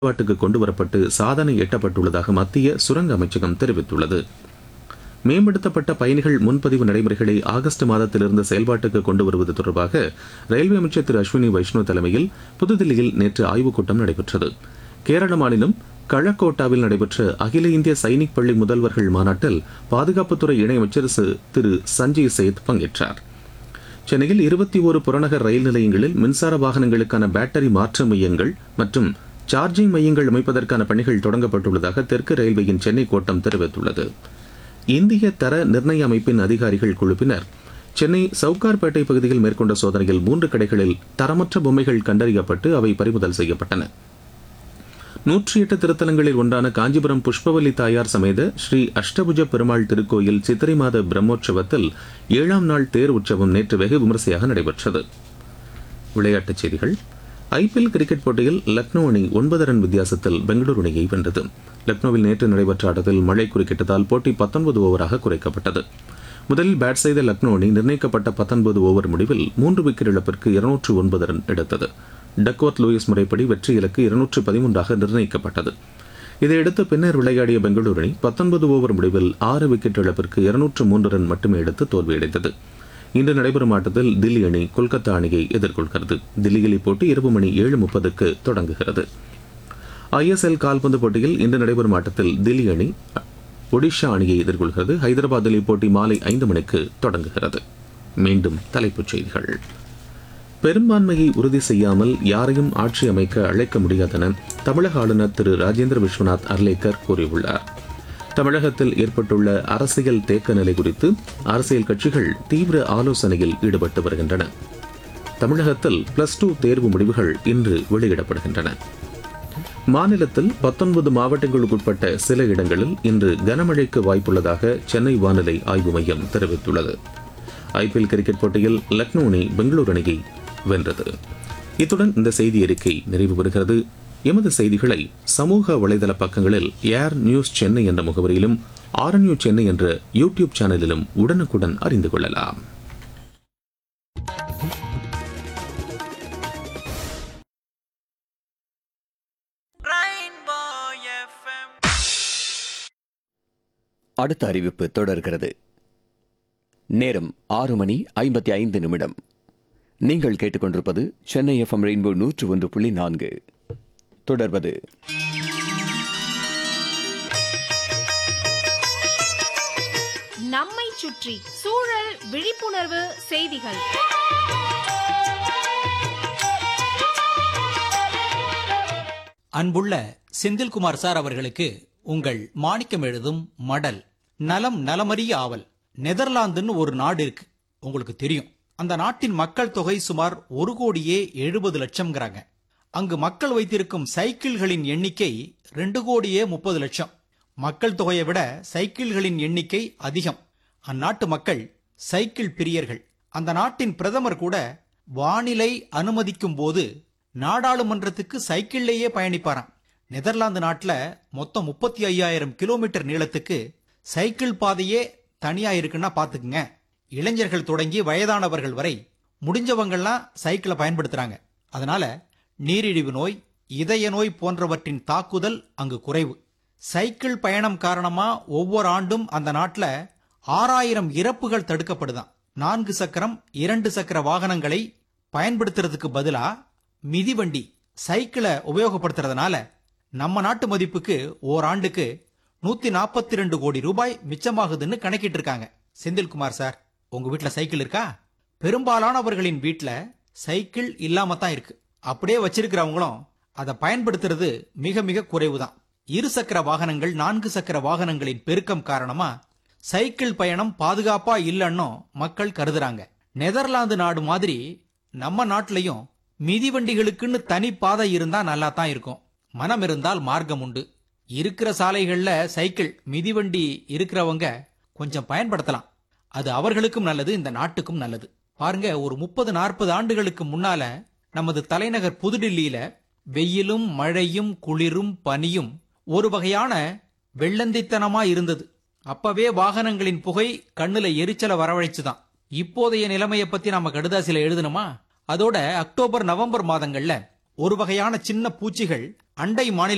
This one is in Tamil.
செயல்பாட்டுக்கு கொண்டுவரப்பட்டு சாதனை எட்டப்பட்டுள்ளதாக மத்திய சுரங்க அமைச்சகம் தெரிவித்துள்ளது மேம்படுத்தப்பட்ட பயணிகள் முன்பதிவு நடைமுறைகளை ஆகஸ்ட் மாதத்திலிருந்து செயல்பாட்டுக்கு கொண்டு வருவது தொடர்பாக ரயில்வே அமைச்சர் திரு அஸ்வினி வைஷ்ணவ் தலைமையில் புதுதில்லியில் நேற்று ஆய்வுக் கூட்டம் நடைபெற்றது கேரள மாநிலம் கழக்கோட்டாவில் நடைபெற்ற அகில இந்திய சைனிக் பள்ளி முதல்வர்கள் மாநாட்டில் பாதுகாப்புத்துறை இணையமைச்சர் சு- திரு சஞ்சய் சேத் பங்கேற்றார் சென்னையில் இருபத்தி ஒரு புறநகர் ரயில் நிலையங்களில் மின்சார வாகனங்களுக்கான பேட்டரி மாற்று மையங்கள் மற்றும் சார்ஜிங் மையங்கள் அமைப்பதற்கான பணிகள் தொடங்கப்பட்டுள்ளதாக தெற்கு ரயில்வேயின் சென்னை கோட்டம் தெரிவித்துள்ளது இந்திய தர நிர்ணய அமைப்பின் அதிகாரிகள் குழுப்பினர் சென்னை சவுகார்பேட்டை பகுதியில் மேற்கொண்ட சோதனையில் மூன்று கடைகளில் தரமற்ற பொம்மைகள் கண்டறியப்பட்டு அவை பறிமுதல் செய்யப்பட்டன நூற்றி எட்டு திருத்தலங்களில் ஒன்றான காஞ்சிபுரம் புஷ்பவல்லி தாயார் சமேத ஸ்ரீ அஷ்டபுஜ பெருமாள் திருக்கோயில் சித்திரை மாத பிரம்மோற்சவத்தில் ஏழாம் நாள் தேர் உற்சவம் நேற்று வெகு விமரிசையாக நடைபெற்றது விளையாட்டுச் செய்திகள் ஐபிஎல் கிரிக்கெட் போட்டியில் லக்னோ அணி ஒன்பது ரன் வித்தியாசத்தில் பெங்களூரு அணியை வென்றது லக்னோவில் நேற்று நடைபெற்ற ஆட்டத்தில் மழை குறுக்கிட்டதால் போட்டி பத்தொன்பது ஓவராக குறைக்கப்பட்டது முதலில் பேட் செய்த லக்னோ அணி நிர்ணயிக்கப்பட்ட பத்தொன்பது ஓவர் முடிவில் மூன்று விக்கெட் இழப்பிற்கு இருநூற்று ஒன்பது ரன் எடுத்தது டக்வர்த் லூயிஸ் முறைப்படி வெற்றி இலக்கு இருநூற்று பதிமூன்றாக நிர்ணயிக்கப்பட்டது இதையடுத்து பின்னர் விளையாடிய பெங்களூரு அணி பத்தொன்பது ஓவர் முடிவில் ஆறு விக்கெட் இழப்பிற்கு இருநூற்று மூன்று ரன் மட்டுமே எடுத்து தோல்வியடைந்தது இன்று நடைபெறும் ஆட்டத்தில் தில்லி அணி கொல்கத்தா அணியை எதிர்கொள்கிறது தில்லியில் இப்போட்டி இரவு மணி ஏழு முப்பதுக்கு தொடங்குகிறது ஐஎஸ்எல் கால்பந்து போட்டியில் இன்று நடைபெறும் ஆட்டத்தில் தில்லி அணி ஒடிஷா அணியை எதிர்கொள்கிறது ஹைதராபாத்தில் இப்போட்டி மாலை ஐந்து மணிக்கு தொடங்குகிறது மீண்டும் தலைப்புச் செய்திகள் பெரும்பான்மையை உறுதி செய்யாமல் யாரையும் ஆட்சி அமைக்க அழைக்க முடியாதென தமிழக ஆளுநர் திரு ராஜேந்திர விஸ்வநாத் அர்லேக்கர் கூறியுள்ளார் தமிழகத்தில் ஏற்பட்டுள்ள அரசியல் தேக்க நிலை குறித்து அரசியல் கட்சிகள் தீவிர ஆலோசனையில் ஈடுபட்டு வருகின்றன தமிழகத்தில் பிளஸ் டூ தேர்வு முடிவுகள் இன்று வெளியிடப்படுகின்றன மாநிலத்தில் பத்தொன்பது மாவட்டங்களுக்குட்பட்ட சில இடங்களில் இன்று கனமழைக்கு வாய்ப்புள்ளதாக சென்னை வானிலை ஆய்வு மையம் தெரிவித்துள்ளது ஐபிஎல் கிரிக்கெட் போட்டியில் லக்னோ அணி பெங்களூரு அணியை வென்றது இத்துடன் இந்த செய்தி அறிக்கை நிறைவு பெறுகிறது எமது செய்திகளை சமூக வலைதள பக்கங்களில் ஏர் நியூஸ் சென்னை என்ற முகவரியிலும் ஆர்என்யூ சென்னை என்ற யூடியூப் சேனலிலும் உடனுக்குடன் அறிந்து கொள்ளலாம் Rainbow FM. அடுத்த அறிவிப்பு தொடர்கிறது நேரம் ஆறு மணி ஐம்பத்தி ஐந்து நிமிடம் நீங்கள் கேட்டுக்கொண்டிருப்பது சென்னை எஃப்எம் ரெயின்போ நூற்று ஒன்று புள்ளி நான்கு தொடர்வது நம்மை சுற்றி சூழல் விழிப்புணர்வு செய்திகள் அன்புள்ள செந்தில்குமார் சார் அவர்களுக்கு உங்கள் மாணிக்கம் எழுதும் மடல் நலம் நலமறிய ஆவல் நெதர்லாந்துன்னு ஒரு நாடு இருக்கு உங்களுக்கு தெரியும் அந்த நாட்டின் மக்கள் தொகை சுமார் ஒரு கோடியே எழுபது லட்சம்ங்கிறாங்க அங்கு மக்கள் வைத்திருக்கும் சைக்கிள்களின் எண்ணிக்கை ரெண்டு கோடியே முப்பது லட்சம் மக்கள் தொகையை விட சைக்கிள்களின் எண்ணிக்கை அதிகம் அந்நாட்டு மக்கள் சைக்கிள் பிரியர்கள் அந்த நாட்டின் பிரதமர் கூட வானிலை அனுமதிக்கும் போது நாடாளுமன்றத்துக்கு சைக்கிள்லேயே பயணிப்பாராம் நெதர்லாந்து நாட்டுல மொத்தம் முப்பத்தி ஐயாயிரம் கிலோமீட்டர் நீளத்துக்கு சைக்கிள் பாதையே தனியா இருக்குன்னா பாத்துக்குங்க இளைஞர்கள் தொடங்கி வயதானவர்கள் வரை முடிஞ்சவங்கெல்லாம் சைக்கிளை பயன்படுத்துறாங்க அதனால நீரிழிவு நோய் இதய நோய் போன்றவற்றின் தாக்குதல் அங்கு குறைவு சைக்கிள் பயணம் காரணமா ஒவ்வொரு ஆண்டும் அந்த நாட்டுல ஆறாயிரம் இறப்புகள் தடுக்கப்படுதாம் நான்கு சக்கரம் இரண்டு சக்கர வாகனங்களை பயன்படுத்துறதுக்கு பதிலா மிதிவண்டி சைக்கிளை உபயோகப்படுத்துறதுனால நம்ம நாட்டு மதிப்புக்கு ஓராண்டுக்கு நூத்தி நாற்பத்தி ரெண்டு கோடி ரூபாய் மிச்சமாகுதுன்னு கணக்கிட்டு இருக்காங்க செந்தில்குமார் சார் உங்க வீட்ல சைக்கிள் இருக்கா பெரும்பாலானவர்களின் வீட்ல சைக்கிள் இல்லாம தான் இருக்கு அப்படியே வச்சிருக்கிறவங்களும் அதை பயன்படுத்துறது மிக மிக குறைவுதான் இரு சக்கர வாகனங்கள் நான்கு சக்கர வாகனங்களின் பெருக்கம் காரணமா சைக்கிள் பயணம் பாதுகாப்பா இல்லைன்னு மக்கள் கருதுறாங்க நெதர்லாந்து நாடு மாதிரி நம்ம நாட்டிலையும் மிதிவண்டிகளுக்குன்னு தனி பாதை இருந்தா நல்லா தான் இருக்கும் மனம் இருந்தால் மார்க்கம் உண்டு இருக்கிற சாலைகள்ல சைக்கிள் மிதிவண்டி இருக்கிறவங்க கொஞ்சம் பயன்படுத்தலாம் அது அவர்களுக்கும் நல்லது இந்த நாட்டுக்கும் நல்லது பாருங்க ஒரு முப்பது நாற்பது ஆண்டுகளுக்கு முன்னால நமது தலைநகர் புதுடில்லியில வெயிலும் மழையும் குளிரும் பனியும் ஒரு வகையான வெள்ளந்தித்தனமா இருந்தது அப்பவே வாகனங்களின் புகை கண்ணுல எரிச்சல வரவழைச்சுதான் இப்போதைய நிலைமைய பத்தி நாம கடுதாசில எழுதணுமா அதோட அக்டோபர் நவம்பர் மாதங்கள்ல ஒரு வகையான சின்ன பூச்சிகள் அண்டை மாநில